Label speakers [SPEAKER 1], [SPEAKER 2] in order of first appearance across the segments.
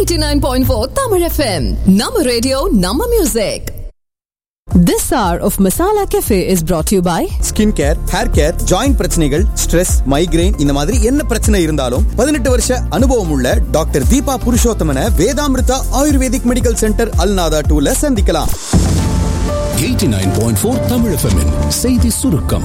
[SPEAKER 1] 89.4 Tamil FM. Nama radio, Nama music. This hour of Masala Cafe is brought to you by
[SPEAKER 2] skin care hair care joint பிரச்சனைகள் stress migraine இந்த மாதிரி என்ன பிரச்சனை இருந்தாலும் பதினெட்டு வருஷ அனுபவம் உள்ள டாக்டர் தீபா புருஷோத்தமன Vedamrutha ayurvedic medical centre Al Nahda டூல சந்திக்கலாம்
[SPEAKER 3] 89.4 Tamil FM'in செய்தி சுருக்கம்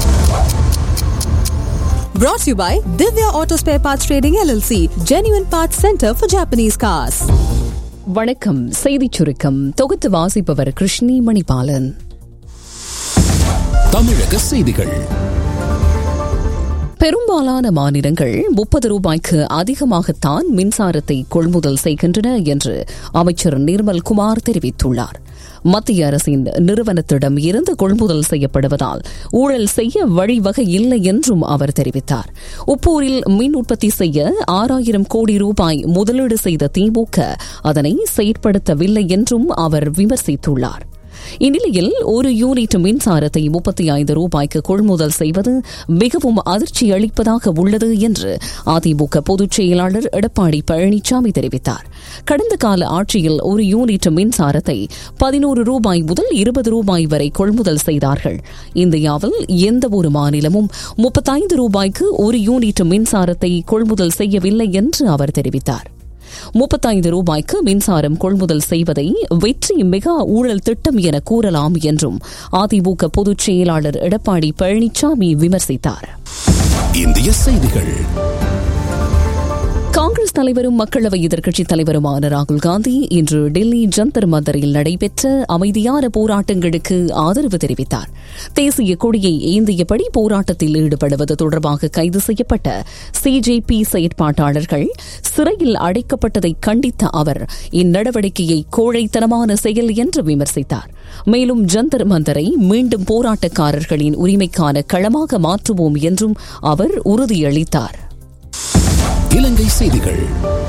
[SPEAKER 1] brought to you by Divya Auto Spare Parts Trading LLC, Genuine Parts Center for Japanese cars.
[SPEAKER 4] வணக்கம் செய்திச் சுருக்கம் தொகுத்து வாசிப்பவர் கிருஷ்ணி மணிபாலன்
[SPEAKER 3] தமிழக செய்திகள்
[SPEAKER 4] பெரும்பாலான மாநிலங்கள் முப்பது ரூபாய்க்கு அதிகமாகத்தான் மின்சாரத்தை கொள்முதல் செய்கின்றன என்று அமைச்சர் நிர்மல் குமார் தெரிவித்துள்ளார் மத்திய அரசின் நிறுவனத்திடம் இருந்து கொள்முதல் செய்யப்படுவதால் ஊழல் செய்ய வழிவகை இல்லை என்றும் அவர் தெரிவித்தார் உப்பூரில் மின் உற்பத்தி செய்ய ஆறாயிரம் கோடி ரூபாய் முதலீடு செய்த திமுக அதனை செயற்படுத்தவில்லை என்றும் அவர் விமர்சித்துள்ளார் இந்நிலையில் ஒரு யூனிட் மின்சாரத்தை முப்பத்தி ஐந்து ரூபாய்க்கு கொள்முதல் செய்வது மிகவும் அதிர்ச்சி அளிப்பதாக உள்ளது என்று அதிமுக பொதுச் செயலாளர் எடப்பாடி பழனிசாமி தெரிவித்தார் கடந்த கால ஆட்சியில் ஒரு யூனிட் மின்சாரத்தை பதினோரு ரூபாய் முதல் இருபது ரூபாய் வரை கொள்முதல் செய்தார்கள் இந்தியாவில் எந்த ஒரு மாநிலமும் முப்பத்தைந்து ரூபாய்க்கு ஒரு யூனிட் மின்சாரத்தை கொள்முதல் செய்யவில்லை என்று அவர் தெரிவித்தார் முப்பத்தைந்து ரூபாய்க்கு மின்சாரம் கொள்முதல் செய்வதை வெற்றி மெகா ஊழல் திட்டம் என கூறலாம் என்றும் அதிமுக பொதுச் செயலாளர் எடப்பாடி பழனிசாமி விமர்சித்தார்
[SPEAKER 3] இந்திய செய்திகள்
[SPEAKER 4] காங்கிரஸ் தலைவரும் மக்களவை எதிர்க்கட்சித் தலைவருமான ராகுல் காந்தி இன்று டெல்லி ஜந்தர் மந்தரில் நடைபெற்ற அமைதியான போராட்டங்களுக்கு ஆதரவு தெரிவித்தார் தேசிய கொடியை ஏந்தியபடி போராட்டத்தில் ஈடுபடுவது தொடர்பாக கைது செய்யப்பட்ட சிஜேபி செயற்பாட்டாளர்கள் சிறையில் அடைக்கப்பட்டதை கண்டித்த அவர் இந்நடவடிக்கையை கோழைத்தனமான செயல் என்று விமர்சித்தார் மேலும் ஜந்தர் மந்தரை மீண்டும் போராட்டக்காரர்களின் உரிமைக்கான களமாக மாற்றுவோம் என்றும் அவர் உறுதியளித்தார்
[SPEAKER 3] இலங்கை செய்திகள்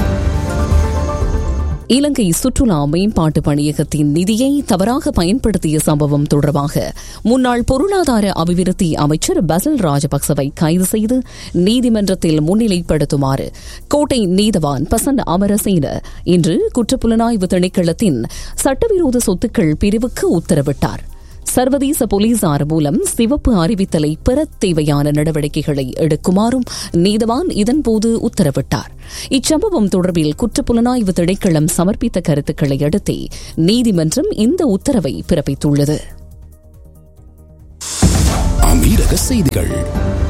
[SPEAKER 4] இலங்கை சுற்றுலா மேம்பாட்டு பணியகத்தின் நிதியை தவறாக பயன்படுத்திய சம்பவம் தொடர்பாக முன்னாள் பொருளாதார அபிவிருத்தி அமைச்சர் பசல் ராஜபக்சவை கைது செய்து நீதிமன்றத்தில் முன்னிலைப்படுத்துமாறு கோட்டை நீதவான் பசன் அமரசேன இன்று குற்றப்புலனாய்வு திணைக்களத்தின் சட்டவிரோத சொத்துக்கள் பிரிவுக்கு உத்தரவிட்டார் சர்வதேச போலீசார் மூலம் சிவப்பு அறிவித்தலை பெற தேவையான நடவடிக்கைகளை எடுக்குமாறும் நீதவான் இதன்போது உத்தரவிட்டார் இச்சம்பவம் தொடர்பில் குற்றப்புலனாய்வு திணைக்களம் சமர்ப்பித்த கருத்துக்களை அடுத்தே நீதிமன்றம் இந்த உத்தரவை பிறப்பித்துள்ளது
[SPEAKER 3] அமீரக செய்திகள்